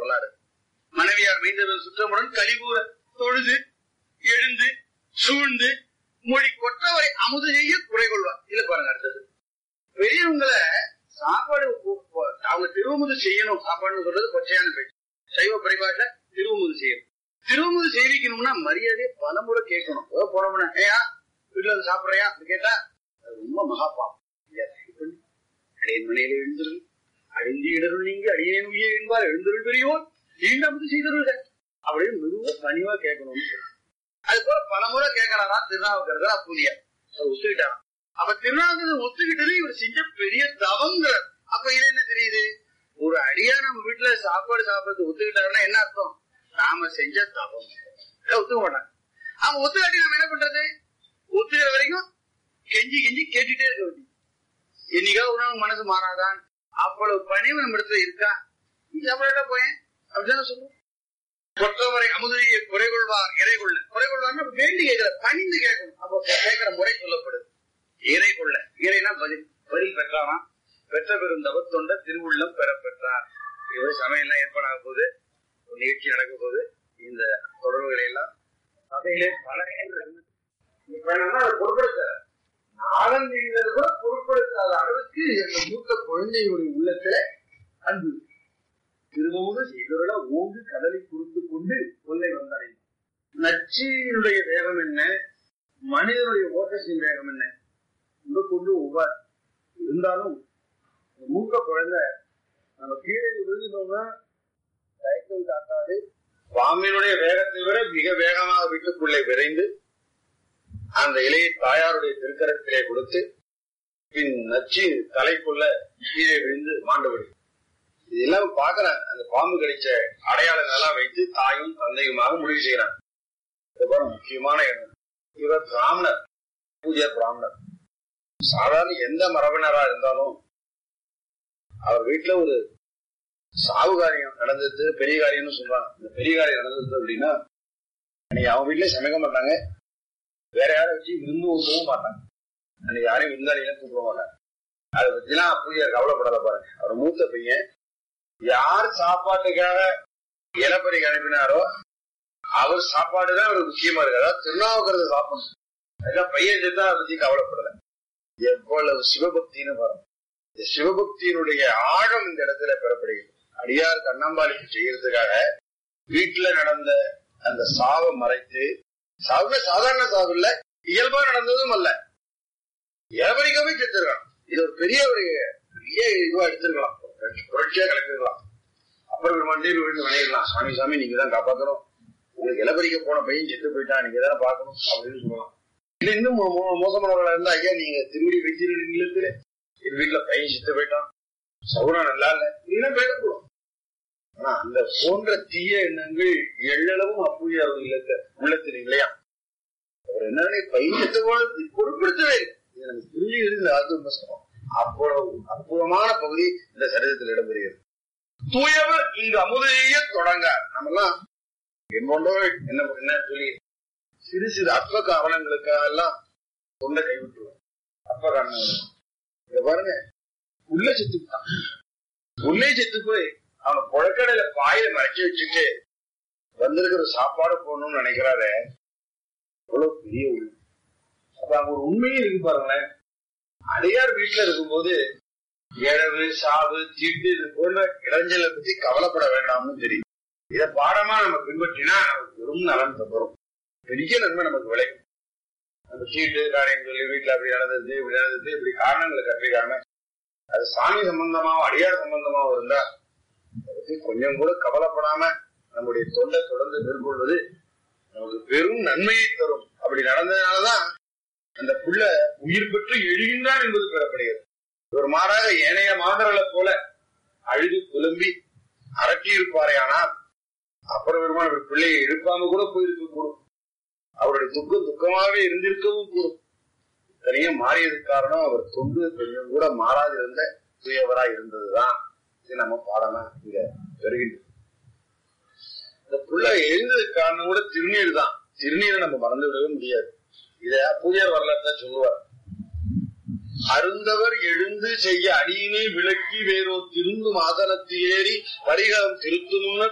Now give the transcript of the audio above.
வரலாறு மனைவியார் மைந்தர்கள் சுற்றமுடன் கலிகூற தொழுது எழுந்து சூழ்ந்து மொழி கொற்றவரை அமுது செய்ய குறை கொள்வார் இல்ல பாருங்க அடுத்தது பெரியவங்களை சாப்பாடு கு- கு- அவங்க திருவமுது செய்யணும் சாப்பாடுன்னு சொல்றது கொச்சையான பேச்சு சைவ பரிபாஷ திருவமுது செய்யணும் திருவமுது செய்விக்கணும்னா மரியாதையை பலமுறை கேட்கணும் ஏதோ போனோம்னா ஏயா வீட்டுல வந்து சாப்பிடுறியா அப்படி கேட்டா அது ரொம்ப மகாபாவம் ஐயா, தயவு பண்ணி அடியன் மனையில எழுந்திருள் அழிந்து இடருள் நீங்க அடியேன் உயிர் என்பார் எழுந்திருள் பெரியோர் ஈண்டமுது செய்திருங்க அப்படின்னு மெதுவா பணிவா கேட்கணும்னு சொல்லு. அது போல பலமுறை கேட்கறாரா திருநாவுக்கரசர் அப்பூதியா அவர் ஒத்துக்கிட்டாராம் அப்ப திருநாவுக்கரசர் ஒத்துக்கிட்டது இவர் செஞ்ச பெரிய தவங்கிறார் அப்ப இது என்ன தெரியுது ஒரு அடியா நம்ம வீட்டுல சாப்பாடு சாப்பிடுறது ஒத்துக்கிட்டாருன்னா என்ன அர்த்தம் நாம செஞ்ச தவம் இதை ஒத்துக்க மாட்டாங்க அவன் ஒத்துக்காட்டி நம்ம என்ன பண்றது ஒத்துக்கிற வரைக்கும் கெஞ்சி கெஞ்சி கேட்டுட்டே இருக்க வேண்டியது என்னைக்கா ஒரு நாள் மனசு மாறாதான் அவ்வளவு பணிவு நம்ம இடத்துல இருக்கா நீ சாப்பிட போயேன் அப்படிதான் சொல்லுவோம் கொற்றவரை அமுதையை குறை கொள்வார் இறை கொள்ள குறை கொள்வார்னா வேண்டி கேட்கிற பணிந்து கேட்கணும் அப்போ கேட்கிற முறை சொல்லப்படுது இறை கொள்ள இறைனா பதில் பதில் பெற்றாராம் பெற்ற பெரும் தவத்தொண்ட திருவுள்ளம் பெற பெற்றார் இவர் சமையல்லாம் ஏற்பாடாக போகுது ஒரு நிகழ்ச்சி நடக்க போகுது இந்த தொடர்புகளை எல்லாம் சபையிலே பல இடங்கள் இருந்து இப்ப என்னன்னா அதை பொருட்படுத்த நாளந்தீங்கிறது கூட பொருட்படுத்தாத அளவுக்கு எங்க மூத்த குழந்தையுடைய உள்ளத்துல அன்பு இருக்கு. திரும்பவும் செய்தவர்கள ஓங்கு கடலை குறித்து கொண்டு கொள்ளை வந்தடையும் நச்சியினுடைய வேகம் என்ன மனிதனுடைய ஓட்டத்தின் வேகம் என்ன உங்க கொண்டு ஒவ்வார் இருந்தாலும் இந்த மூத்த குழந்தை நம்ம கீழே விழுந்தோம்னா தயக்கம் காட்டாது பாம்பினுடைய வேகத்தை விட மிக வேகமாக வீட்டுக்குள்ளே விரைந்து அந்த இலையை தாயாருடைய திருக்கரத்திலே கொடுத்து பின் நச்சு தலைக்குள்ள கீழே விழுந்து மாண்டுபடி இதெல்லாம் பாக்குறேன் அந்த பாம்பு கடிச்ச அடையாளங்களெல்லாம் வைத்து தாயும் தந்தையுமாக முடிவு செய்யறாங்க இதுதான் முக்கியமான இடம் இவர் பிராமணர் பூஜை பிராமணர் சாதாரண எந்த மரபினரா இருந்தாலும் அவர் வீட்டுல ஒரு சாவு காரியம் நடந்தது பெரிய காரியம்னு சொல்றாங்க இந்த பெரிய காரியம் நடந்தது அப்படின்னா அன்னைக்கு அவன் வீட்லயே சமைக்க மாட்டாங்க வேற யாரை வச்சு விருந்து போகவும் மாட்டாங்க அன்னைக்கு யாரையும் விருந்தாளிகளும் கூப்பிட மாட்டாங்க அதை பத்திலாம் பூஜையார் கவலைப்படாத பாருங்க அவர் மூத்த பையன் யார் சாப்பாட்டுக்காக இலப்பறிக்கு அனுப்பினாரோ அவர் சாப்பாடு தான் அவருக்கு முக்கியமா இருக்கு அதாவது திருநாவுக்கிறது சாப்பிடணும் அதுதான் பையன் செத்தா அதை பத்தி கவலைப்படல எவ்வளவு சிவபக்தின்னு பாருங்க இந்த சிவபக்தியினுடைய ஆழம் இந்த இடத்துல பெறப்படுகிறது அடியார் கண்ணாம்பாளிக்கு செய்யறதுக்காக வீட்டுல நடந்த அந்த சாவை மறைத்து சாவுல சாதாரண சாவு இல்ல இயல்பா நடந்ததும் அல்ல இளவரிக்கவே செத்துருக்கான் இது ஒரு பெரிய ஒரு பெரிய இதுவா எடுத்திருக்கலாம் புரட்சியா கலக்கிருக்கலாம் அப்புறம் ஒரு மண்டியில் விழுந்து வணையிடலாம் சாமி சாமி நீங்க தான் காப்பாத்தணும் உங்களுக்கு இளவரிக்க போன பையன் செத்து போயிட்டான் நீங்க தானே பார்க்கணும் அப்படின்னு சொல்லலாம் இல்ல இன்னும் மோ- மோ- மோசமானவர்களா இருந்தா ஐயா நீங்க திரும்பி வச்சிருக்கீங்க எங்க வீட்டுல பையன் செத்து போயிட்டான் சகுனம் நல்லா இல்ல இதெல்லாம் பேசக்கூடும் ஆனா அந்த போன்ற தீய எண்ணங்கள் எள்ளளவும் அப்பூயா இல்லத்த உள்ளத்தில் இல்லையா அவர் என்ன பையன் செத்து போனது பொருட்படுத்தவே இல்லை இது நமக்கு புரிஞ்சுகிறது இந்த ஆத்மஸ்தம் அவ்வளவு அற்புதமான பகுதி இந்த சரிதத்தில் இடம்பெறுகிறது தூயவர் இங்கு அமுதைய தொடங்க நம்மெல்லாம் என் போன்றவர் என்ன என்ன சொல்லி சிறு சிறு அற்ப காரணங்களுக்காக எல்லாம் தொண்டை கைவிட்டுருவோம் அற்ப காரணங்கள் இங்க பாருங்க உள்ள செத்து விட்டான். உள்ளே செத்து போய் அவனை புழக்கடையில பாயில மறைச்சு வச்சுட்டு வந்திருக்கிற சாப்பாடு போடணும்னு நினைக்கிறாரு எவ்வளவு பெரிய உண்மை அப்ப அங்க ஒரு உண்மையே இருக்கு பாருங்களேன் அடையார் வீட்டுல இருக்கும்போது இழவு சாவு தீட்டு இது போன்ற இளைஞர்களை பத்தி கவலைப்பட வேண்டாம்னு தெரியும் இத பாடமா நம்ம பின்பற்றினா நமக்கு பெரும் நலன் தரும் பெரிய நன்மை நமக்கு விளையும் அந்த சீட்டு காரியம் சொல்லி வீட்டுல அப்படி நடந்தது இப்படி நடந்தது இப்படி காரணங்களை கற்பிக்காம அது சாமி சம்பந்தமாவும் அடியார் சம்பந்தமாவும் இருந்தா அதை பத்தி கொஞ்சம் கூட கவலைப்படாம நம்முடைய தொண்டை தொடர்ந்து மேற்கொள்வது நமக்கு பெரும் நன்மையை தரும் அப்படி நடந்ததுனாலதான் அந்த புள்ள உயிர் பெற்று எழுகின்றான் என்பது பெறப்படுகிறது இவர் மாறாக ஏனைய மாதர்களை போல அழுது புலம்பி அரட்டி இருப்பாரே ஆனால் அப்புறம் பெருமான் இவர் பிள்ளையை எழுப்பாம கூட போயிருக்க கூடும் அவருடைய துக்கம் துக்கமாகவே இருந்திருக்கவும் கூடும் தனியா மாறியதுக்கு காரணம் அவர் தொண்டு கொஞ்சம் கூட மாறாதிருந்த தூயவரா இருந்ததுதான் இது நம்ம பாடமா இங்க பெறுகின்றது இந்த புள்ள எழுந்ததுக்கு காரணம் கூட திருநீர் தான் திருநீரை நம்ம மறந்து விடவே முடியாது இத பூஜார் வரலாற்ற சொல்லுவார் அருந்தவர் எழுந்து செய்ய அடியினை விளக்கி வேறோ திருந்தும் ஆசனத்து ஏறி பரிகாரம் திருத்தும்னு